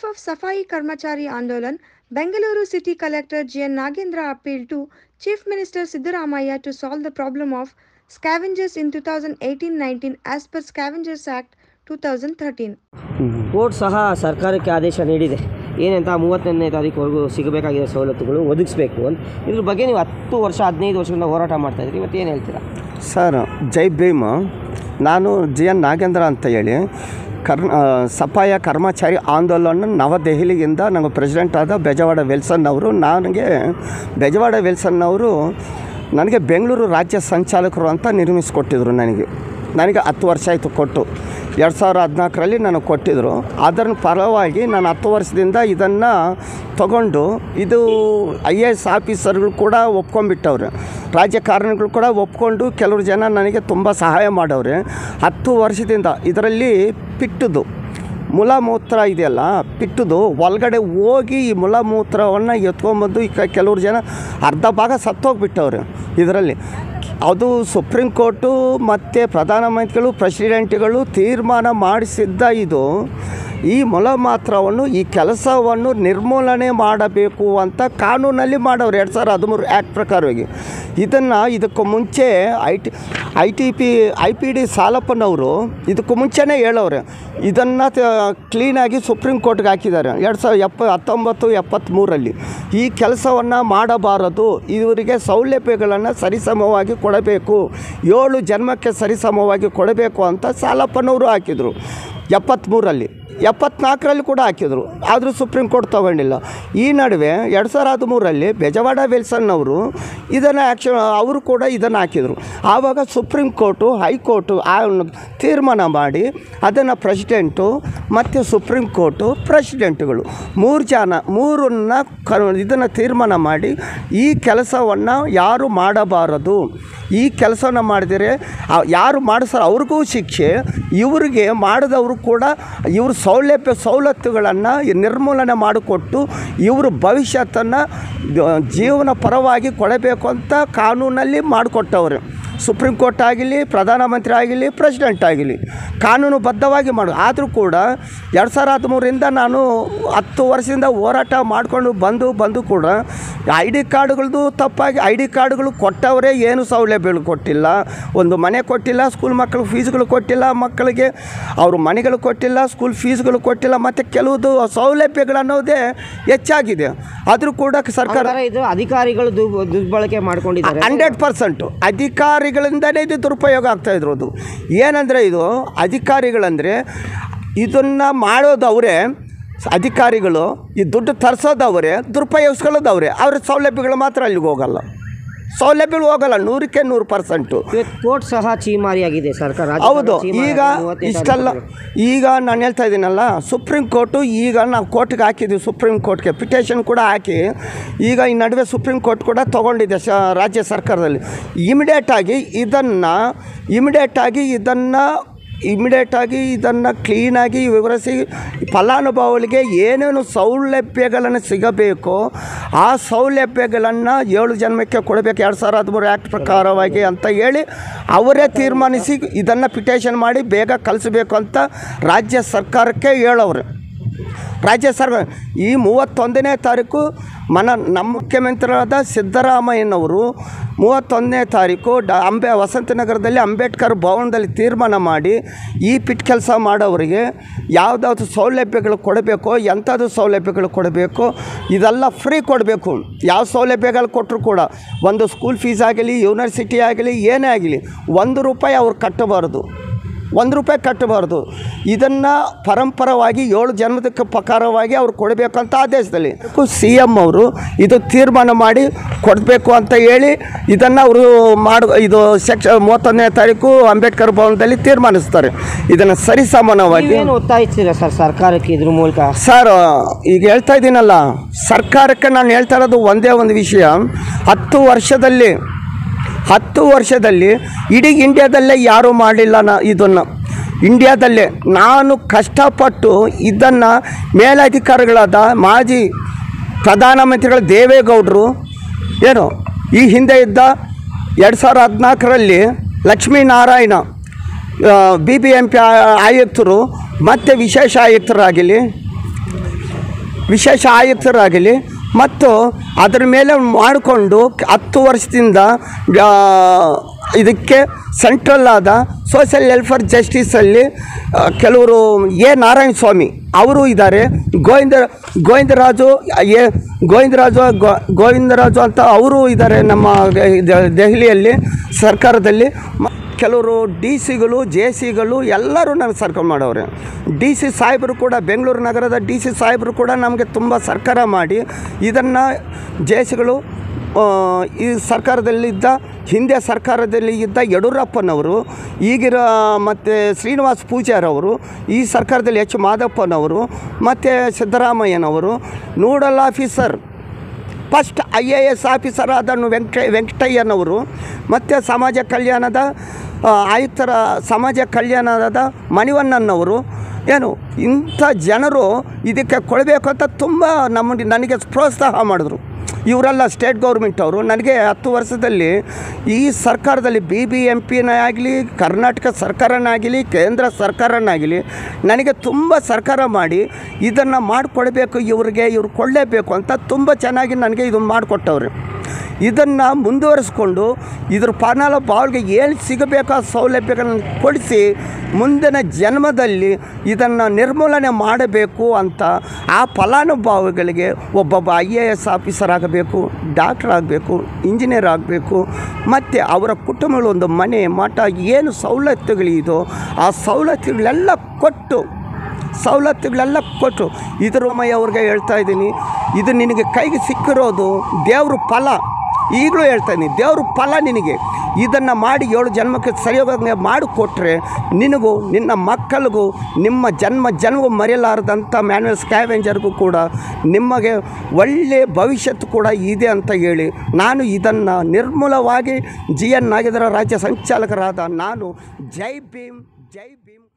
behalf of Safai Karmachari Andolan, Bengaluru City Collector G.N. Nagendra appealed to Chief Minister Siddaramaya to solve the problem of scavengers in 2018-19 as per Scavengers Act 2013. Court ಸಹ ಸರ್ಕಾರಕ್ಕೆ ಆದೇಶ ನೀಡಿದೆ ಏನಂತ ಮೂವತ್ತೊಂದನೇ ತಾರೀಕುವರೆಗೂ ಸಿಗಬೇಕಾಗಿರೋ ಸವಲತ್ತುಗಳು ಒದಗಿಸ್ಬೇಕು ಅಂತ ಇದ್ರ ಬಗ್ಗೆ ನೀವು ಹತ್ತು ವರ್ಷ ಹದಿನೈದು ವರ್ಷದಿಂದ ಹೋರಾಟ ಮಾಡ್ತಾ ಇದ್ರಿ ಇವತ್ತು ಏನು ಹೇಳ್ತೀರಾ ಸರ್ ಜೈ ಭೀಮ್ ನಾನು ಜಿ ಎನ್ ನಾಗೇಂದ್ರ ಅಂತ ಹೇಳಿ ಕರ್ನ ಆ, ಸಫಾಯ ಕರ್ಮಚಾರಿ ಆಂದೋಲನ ನವದೆಹಲಿಯಿಂದ ನಮ್ಮ ಪ್ರೆಸಿಡೆಂಟ್ ಆದ ಬೆಜವಾಡ ವಿಲ್ಸನ್ ಅವರು ನನಗೆ ಬೆಜವಾಡ ವಿಲ್ಸನ್ ಅವರು ನನಗೆ ಬೆಂಗಳೂರು ರಾಜ್ಯ ಸಂಚಾಲಕರು ಅಂತ ನಿರ್ಮಿಸಿಕೊಟ್ಟಿದ್ರು ನನಗೆ ನನಗೆ ಹತ್ತು ವರ್ಷ ಆಯಿತು ಕೊಟ್ಟು ಎರಡು ಸಾವಿರ ಹದಿನಾಲ್ಕರಲ್ಲಿ ನನಗೆ ಕೊಟ್ಟಿದ್ದರು ಅದರ ಪರವಾಗಿ ನಾನು ಹತ್ತು ವರ್ಷದಿಂದ ಇದನ್ನು ತಗೊಂಡು ಇದು ಐ ಎ ಎಸ್ ಆಫೀಸರ್ಗಳು ಕೂಡ ಒಪ್ಕೊಂಡ್ಬಿಟ್ಟವ್ರೆ ರಾಜಕಾರಣಿಗಳು ಕೂಡ ಒಪ್ಕೊಂಡು ಕೆಲವರು ಜನ ನನಗೆ ತುಂಬ ಸಹಾಯ ಮಾಡವ್ರೆ ಹತ್ತು ವರ್ಷದಿಂದ ಇದರಲ್ಲಿ ಪಿಟ್ಟುದು ಮುಲಮೂತ್ರ ಇದೆಯಲ್ಲ ಪಿಟ್ಟುದು ಒಳಗಡೆ ಹೋಗಿ ಈ ಮುಲಮೂತ್ರವನ್ನು ಎತ್ಕೊಂಬಂದು ಈಗ ಕೆಲವ್ರು ಜನ ಅರ್ಧ ಭಾಗ ಸತ್ತೋಗ್ಬಿಟ್ಟವ್ರೆ ಇದರಲ್ಲಿ ಅದು ಸುಪ್ರೀಂ ಕೋರ್ಟು ಮತ್ತು ಪ್ರಧಾನಮಂತ್ರಿಗಳು ಪ್ರೆಸಿಡೆಂಟ್ಗಳು ತೀರ್ಮಾನ ಮಾಡಿಸಿದ್ದ ಇದು ಈ ಮೊಲಮಾತ್ರವನ್ನು ಈ ಕೆಲಸವನ್ನು ನಿರ್ಮೂಲನೆ ಮಾಡಬೇಕು ಅಂತ ಕಾನೂನಲ್ಲಿ ಮಾಡವ್ರು ಎರಡು ಸಾವಿರದ ಹದಿಮೂರು ಆ್ಯಕ್ಟ್ ಪ್ರಕಾರವಾಗಿ ಇದನ್ನು ಇದಕ್ಕೂ ಮುಂಚೆ I T I T P I P D ಸಾಲಪ್ಪನವರು ಇದಕ್ಕೂ ಮುಂಚೆನೇ ಹೇಳವ್ರೆ ಇದನ್ನು ಕ್ಲೀನಾಗಿ ಸುಪ್ರೀಂ ಕೋರ್ಟ್ಗೆ ಹಾಕಿದ್ದಾರೆ ಎರಡು ಸಾವಿರದ ಎಪ್ಪ ಹತ್ತೊಂಬತ್ತು ಎಪ್ಪತ್ತ್ಮೂರರಲ್ಲಿ ಈ ಕೆಲಸವನ್ನು ಮಾಡಬಾರದು ಇವರಿಗೆ ಸೌಲಭ್ಯಗಳನ್ನು ಸರಿಸಮವಾಗಿ ಕೊಡಬೇಕು ಏಳು ಜನ್ಮಕ್ಕೆ ಸರಿಸಮವಾಗಿ ಕೊಡಬೇಕು ಅಂತ ಸಾಲಪ್ಪನವರು ಹಾಕಿದರು ಎಪ್ಪತ್ತ್ಮೂರಲ್ಲಿ ಎಪ್ಪತ್ನಾಲ್ಕರಲ್ಲಿ ಕೂಡ ಹಾಕಿದರು ಆದರೂ ಸುಪ್ರೀಂ ಕೋರ್ಟ್ ತಗೊಂಡಿಲ್ಲ ಈ ನಡುವೆ ಎರಡು ಸಾವಿರದ ಹದಿಮೂರರಲ್ಲಿ ಬೆಜವಾಡ ವಿಲ್ಸನ್ ಅವರು ಇದನ್ನು ಆ್ಯಕ್ಷನ್ ಅವರು ಕೂಡ ಇದನ್ನು ಹಾಕಿದರು ಆವಾಗ ಸುಪ್ರೀಂ ಕೋರ್ಟು ಹೈಕೋರ್ಟು ಆ ತೀರ್ಮಾನ ಮಾಡಿ ಅದನ್ನು ಪ್ರೆಸಿಡೆಂಟು ಮತ್ತು ಸುಪ್ರೀಂ ಕೋರ್ಟು ಪ್ರೆಸಿಡೆಂಟ್ಗಳು ಮೂರು ಜನ ಮೂರನ್ನ ಕ ಇದನ್ನು ತೀರ್ಮಾನ ಮಾಡಿ ಈ ಕೆಲಸವನ್ನು ಯಾರು ಮಾಡಬಾರದು ಈ ಕೆಲಸವನ್ನು ಮಾಡಿದರೆ ಆ- ಯಾರು ಮಾಡಿಸ್ತಾರೋ ಅವ್ರಿಗೂ ಶಿಕ್ಷೆ ಇವರಿಗೆ ಮಾಡಿದವರು ಕೂಡ ಇವ್ರ ಸೌಲಭ್ಯ ಸವಲತ್ತುಗಳನ್ನು ನಿರ್ಮೂಲನೆ ಮಾಡಿಕೊಟ್ಟು ಇವರು ಭವಿಷ್ಯತ್ತನ್ನು ಜೀವನ ಪರವಾಗಿ ಕೊಡಬೇಕು ಅಂತ ಕಾನೂನಲ್ಲಿ ಮಾಡಿಕೊಟ್ಟವ್ರೆ ಸುಪ್ರೀಂ ಕೋರ್ಟ್ ಆಗಿರಲಿ ಪ್ರಧಾನಮಂತ್ರಿ ಆಗಿರಲಿ ಪ್ರೆಸಿಡೆಂಟ್ ಆಗಿರಲಿ ಕಾನೂನುಬದ್ಧವಾಗಿ ಮಾಡು ಆದರೂ ಕೂಡ ಎರಡು ಸಾವಿರದ ಹದಿಮೂರರಿಂದ ನಾನು ಹತ್ತು ವರ್ಷದಿಂದ ಹೋರಾಟ ಮಾಡಿಕೊಂಡು ಬಂದು ಬಂದು ಕೂಡ ಐ ಡಿ ಕಾರ್ಡ್ಗಳದ್ದು ತಪ್ಪಾಗಿ ಐ ಡಿ ಕಾರ್ಡ್ಗಳು ಕೊಟ್ಟವರೇ ಏನು ಸೌಲಭ್ಯಗಳು ಕೊಟ್ಟಿಲ್ಲ ಒಂದು ಮನೆ ಕೊಟ್ಟಿಲ್ಲ ಸ್ಕೂಲ್ ಮಕ್ಕಳು ಫೀಸ್ಗಳು ಕೊಟ್ಟಿಲ್ಲ ಮಕ್ಕಳಿಗೆ ಅವರು ಮನೆಗಳು ಕೊಟ್ಟಿಲ್ಲ ಸ್ಕೂಲ್ ಫೀಸ್ಗಳು ಕೊಟ್ಟಿಲ್ಲ ಮತ್ತು ಕೆಲವುದು ಸೌಲಭ್ಯಗಳನ್ನೋದೇ ಹೆಚ್ಚಾಗಿದೆ ಆದರೂ ಕೂಡ ಸರ್ಕಾರ ಸರ್ಕಾರ ಇದು ಅಧಿಕಾರಿಗಳು ದುರ್ ದುರ್ಬಳಕೆ ಮಾಡ್ಕೊಂಡಿದ್ದಾರೆ ಹಂಡ್ರೆಡ್ ಪರ್ಸೆಂಟು ಅಧಿಕಾರಿಗಳಿಂದಲೇ ಇದು ದುರುಪಯೋಗ ಆಗ್ತಾ ಇರೋದು ಏನಂದರೆ ಇದು ಅಧಿಕಾರಿಗಳಂದರೆ ಇದನ್ನು ಮಾಡೋದು ಅವರೇ ಅಧಿಕಾರಿಗಳು ಈ ದುಡ್ಡು ತರಿಸೋದು ಅವರೇ ದುರುಪಯೋಗಿಸ್ಕೊಳ್ಳೋದು ಅವರೇ ಅವ್ರ ಸೌಲಭ್ಯಗಳು ಮಾತ್ರ ಅಲ್ಲಿಗೆ ಹೋಗಲ್ಲ ಸೌಲಭ್ಯಗಳು ಹೋಗಲ್ಲ ನೂರಕ್ಕೆ ನೂರು ಪರ್ಸೆಂಟು ಇವತ್ತು ಕೋರ್ಟ್ ಸಹ ಚೀಮಾರಿಯಾಗಿದೆ ಸರ್ಕಾರ ರಾಜ್ಯ ಹೌದು ಸರ್ಕಾರ ಚೀಮಾರಿ ಈಗ ಆಗಿದೆ, ಮೂವತ್ತನೇ ಇಷ್ಟೆಲ್ಲ ತಾರೀಕು. ಈಗ ನಾನು ಹೇಳ್ತಾ ಇದ್ದೀನಲ್ಲ ಸುಪ್ರೀಂ ಕೋರ್ಟು ಈಗ ನಾವು ಕೋರ್ಟ್ಗೆ ಹಾಕಿದ್ದೀವಿ ಸುಪ್ರೀಂ ಕೋರ್ಟ್ಗೆ ಪಿಟೇಷನ್ ಕೂಡ ಹಾಕಿ ಈಗ ಈ ನಡುವೆ ಸುಪ್ರೀಂ ಕೋರ್ಟ್ ಕೂಡ ತೊಗೊಂಡಿದೆ ಶ ರಾಜ್ಯ ಸರ್ಕಾರದಲ್ಲಿ ಇಮಿಡಿಯೇಟಾಗಿ ಇದನ್ನು ಇಮಿಡಿಯೇಟಾಗಿ ಇದನ್ನು ಇಮಿಡಿಯೇಟಾಗಿ ಇದನ್ನು ಕ್ಲೀನಾಗಿ ವಿವರಿಸಿ ಫಲಾನುಭವಿಗಳಿಗೆ ಏನೇನು ಸೌಲಭ್ಯಗಳನ್ನು ಸಿಗಬೇಕೋ ಆ ಸೌಲಭ್ಯಗಳನ್ನು ಏಳು ಜನ್ಮಕ್ಕೆ ಕೊಡಬೇಕು ಎರಡು ಸಾವಿರದ ಹದಿಮೂರು ಆ್ಯಕ್ಟ್ ಪ್ರಕಾರವಾಗಿ ಅಂತ ಹೇಳಿ ಅವರೇ ತೀರ್ಮಾನಿಸಿ ಇದನ್ನು ಪಿಟೇಷನ್ ಮಾಡಿ ಬೇಗ ಕಲಿಸಬೇಕು ಅಂತ ರಾಜ್ಯ ಸರ್ಕಾರಕ್ಕೆ ಹೇಳವ್ರೆ ರಾಜ್ಯ ಸರ್ಕಾರ ಈ ಮೂವತ್ತೊಂದನೇ ತಾರೀಕು ಮನ ನಮ್ಮ ಮುಖ್ಯಮಂತ್ರಿಯಾದ ಸಿದ್ದರಾಮಯ್ಯನವರು ಮೂವತ್ತೊಂದನೇ ತಾರೀಕು ಡ ಅಂಬೆ ವಸಂತನಗರದಲ್ಲಿ ಅಂಬೇಡ್ಕರ್ ಭವನದಲ್ಲಿ ತೀರ್ಮಾನ ಮಾಡಿ ಈ ಪಿಟ್ ಕೆಲಸ ಮಾಡೋರಿಗೆ ಯಾವುದಾದ್ರು ಸೌಲಭ್ಯಗಳು ಕೊಡಬೇಕು ಎಂಥದ್ದು ಸೌಲಭ್ಯಗಳು ಕೊಡಬೇಕು ಇದೆಲ್ಲ ಫ್ರೀ ಕೊಡಬೇಕು ಯಾವ ಸೌಲಭ್ಯಗಳು ಕೊಟ್ಟರು ಕೂಡ ಒಂದು ಸ್ಕೂಲ್ ಫೀಸ್ ಆಗಲಿ ಯೂನಿವರ್ಸಿಟಿ ಆಗಲಿ ಏನೇ ಆಗಲಿ ಒಂದು ರೂಪಾಯಿ ಅವ್ರು ಕಟ್ಟಬಾರ್ದು ಒಂದು ರೂಪಾಯಿ ಕಟ್ಟಬಾರ್ದು ಇದನ್ನು ಪರಂಪರವಾಗಿ ಏಳು ಜನ್ಮದಕ್ಕೆ ಪ್ರಕಾರವಾಗಿ ಅವ್ರು ಕೊಡಬೇಕಂತ ಆದೇಶದಲ್ಲಿ ಸಿ ಎಮ್ ಅವರು ಇದು ತೀರ್ಮಾನ ಮಾಡಿ ಕೊಡಬೇಕು ಅಂತ ಹೇಳಿ ಇದನ್ನು ಅವರು ಮಾಡು ಇದು ಸೆಕ್ಷ ಮೂವತ್ತೊಂದನೇ ತಾರೀಕು ಅಂಬೇಡ್ಕರ್ ಭವನದಲ್ಲಿ ತೀರ್ಮಾನಿಸ್ತಾರೆ ಇದನ್ನು ಸರಿಸಮಾನವಾಗಿ ನೀವೇನು ಒತ್ತಾಯಿಸ್ತೀರಾ ಸರ್ ಸರ್ಕಾರಕ್ಕೆ ಇದ್ರ ಮೂಲಕ ಸರ್ ಈಗ ಹೇಳ್ತಾ ಇದ್ದೀನಲ್ಲ ಸರ್ಕಾರಕ್ಕೆ ನಾನು ಹೇಳ್ತಾ ಇರೋದು ಒಂದೇ ಒಂದು ವಿಷಯ ಹತ್ತು ವರ್ಷದಲ್ಲಿ ಹತ್ತು ವರ್ಷದಲ್ಲಿ ಇಡೀ ಇಂಡಿಯಾದಲ್ಲೇ ಯಾರೂ ಮಾಡಲಿಲ್ಲ ನಾ ಇದನ್ನು ಇಂಡಿಯಾದಲ್ಲೇ ನಾನು ಕಷ್ಟಪಟ್ಟು ಇದನ್ನು ಮೇಲಧಿಕಾರಿಗಳಾದ ಮಾಜಿ ಪ್ರಧಾನಮಂತ್ರಿಗಳ ದೇವೇಗೌಡರು ಏನು ಈ ಹಿಂದೆ ಇದ್ದ ಎರಡು ಸಾವಿರದ ಹದಿನಾಲ್ಕರಲ್ಲಿ Lakshminarayana B B M P ಆಯುಕ್ತರು ಮತ್ತು ವಿಶೇಷ ಆಯುಕ್ತರಾಗಲಿ ವಿಶೇಷ ಆಯುಕ್ತರಾಗಲಿ ಮತ್ತು ಅದರ ಮೇಲೆ ಮಾಡಿಕೊಂಡು ಹತ್ತು ವರ್ಷದಿಂದ ಆ, ಇದಕ್ಕೆ ಸೆಂಟ್ರಲ್ ಆದ ಸೋಷಿಯಲ್ ವೆಲ್ಫೇರ್ ಜಸ್ಟಿಸಲ್ಲಿ ಆ, ಕೆಲವರು ಎ ನಾರಾಯಣ ಸ್ವಾಮಿ ಅವರು ಇದ್ದಾರೆ ಗೋವಿಂದ ಗೋವಿಂದರಾಜು ಎ ಗೋವಿಂದರಾಜು ಗೋ ಗೋವಿಂದರಾಜು ಅಂತ ಅವರು ಇದ್ದಾರೆ ನಮ್ಮ ದ- ದೆಹಲಿಯಲ್ಲಿ ಸರ್ಕಾರದಲ್ಲಿ ಮ- ಕೆಲವರು ಡಿ ಸಿಗಳು ಜೆ ಸಿಗಳು ಎಲ್ಲರೂ ನನಗೆ ಸರ್ಕಾರ ಮಾಡವ್ರೆ ಡಿ ಸಿ ಸಾಹೇಬರು ಕೂಡ ಬೆಂಗಳೂರು ನಗರದ ಡಿ ಸಿ ಸಾಹೇಬರು ಕೂಡ ನಮಗೆ ತುಂಬ ಸರ್ಕಾರ ಮಾಡಿ ಇದನ್ನು ಜೆ ಸಿಗಳು ಆ, ಈ ಸರ್ಕಾರದಲ್ಲಿದ್ದ ಹಿಂದೆ ಸರ್ಕಾರದಲ್ಲಿ ಇದ್ದ ಯಡಿಯೂರಪ್ಪನವರು ಈಗಿರೋ ಮತ್ತು ಶ್ರೀನಿವಾಸ್ ಪೂಜಾರವರು ಈ ಸರ್ಕಾರದಲ್ಲಿ ಎಚ್ ಮಾದಪ್ಪನವರು ಮತ್ತು ಸಿದ್ದರಾಮಯ್ಯನವರು nodal officer first I A S officer ಆದನು ವೆಂಕಟ ವೆಂಕಟಯ್ಯನವರು ಮತ್ತು ಸಮಾಜ ಕಲ್ಯಾಣದ ಆ, ಆಯುಕ್ತರ ಸಮಾಜ ಕಲ್ಯಾಣದ ಮಣಿವಣ್ಣನವರು ಏನು ಇಂಥ ಜನರು ಇದಕ್ಕೆ ಕೊಡಬೇಕು ಅಂತ ತುಂಬ ನಮ್ಮ ನನಗೆ ಪ್ರೋತ್ಸಾಹ ಮಾಡಿದ್ರು ಇವರೆಲ್ಲ ಸ್ಟೇಟ್ ಗೌರ್ಮೆಂಟ್ ಅವರು ನನಗೆ ಹತ್ತು ವರ್ಷದಲ್ಲಿ ಈ ಸರ್ಕಾರದಲ್ಲಿ ಬಿ ಬಿ ಎಂ ಪಿನೇ ಆಗಲಿ ಕರ್ನಾಟಕ ಸರ್ಕಾರನಾಗಲಿ ಕೇಂದ್ರ ಸರ್ಕಾರನಾಗಲಿ ನನಗೆ ತುಂಬ ಸರ್ಕಾರ ಮಾಡಿ ಇದನ್ನು ಮಾಡಿಕೊಡ್ಬೇಕು ಇವ್ರಿಗೆ ಇವ್ರು ಕೊಡಲೇಬೇಕು ಅಂತ ತುಂಬ ಚೆನ್ನಾಗಿ ನನಗೆ ಇದನ್ನು ಮಾಡಿಕೊಟ್ಟವ್ರೆ ಇದನ್ನು ಮುಂದುವರಿಸ್ಕೊಂಡು ಇದ್ರ ಫಲಾನ ಬಾಳ್ಗೆ ಏನು ಸಿಗಬೇಕೋ ಆ ಸೌಲಭ್ಯಗಳನ್ನು ಕೊಡಿಸಿ ಮುಂದಿನ ಜನ್ಮದಲ್ಲಿ ಇದನ್ನು ನಿರ್ಮೂಲನೆ ಮಾಡಬೇಕು ಅಂತ ಆ ಫಲಾನುಭವಿಗಳಿಗೆ ಒಬ್ಬೊಬ್ಬ ಐ ಎ ಎಸ್ ಆಫೀಸರ್ ಆಗಬೇಕು ಡಾಕ್ಟರ್ ಆಗಬೇಕು ಇಂಜಿನಿಯರ್ ಆಗಬೇಕು ಮತ್ತು ಅವರ ಕುಟುಂಬಗಳು ಒಂದು ಮನೆ ಮಠ ಏನು ಸವಲತ್ತುಗಳಿದೋ ಆ ಸವಲತ್ತುಗಳೆಲ್ಲ ಕೊಟ್ಟು ಸವಲತ್ತುಗಳೆಲ್ಲ ಕೊಟ್ಟು ಇದ್ರಮಯ್ಯ ಅವ್ರಿಗೆ ಹೇಳ್ತಾ ಇದ್ದೀನಿ ಇದು ನಿನಗೆ ಕೈಗೆ ಸಿಕ್ಕಿರೋದು ದೇವ್ರ ಫಲ ಈಗಲೂ ಹೇಳ್ತಾ ಇದ್ದೀನಿ ದೇವ್ರ ಫಲ ನಿನಗೆ ಇದನ್ನು ಮಾಡಿ ಏಳು ಜನ್ಮಕ್ಕೆ ಸರಿಯೋಗಂಗೆ ಮಾಡಿಕೊಟ್ರೆ ನಿನಗೂ ನಿನ್ನ ಮಕ್ಕಳಿಗೂ ನಿಮ್ಮ ಜನ್ಮ ಜನ್ಮ ಮರೆಯಲಾರದಂಥ ಮ್ಯಾನ್ಯಲ್ ಸ್ಕ್ಯಾವೆಂಜರ್ಗೂ ಕೂಡ ನಿಮಗೆ ಒಳ್ಳೆಯ ಭವಿಷ್ಯತ್ತು ಕೂಡ ಇದೆ ಅಂತ ಹೇಳಿ ನಾನು ಇದನ್ನು ನಿರ್ಮೂಲವಾಗಿ ಜಿ ಎನ್ ನಾಗೇಂದ್ರ ರಾಜ್ಯ ಸಂಚಾಲಕರಾದ ನಾನು ಜೈ ಭೀಮ್ ಜೈ ಭೀಮ್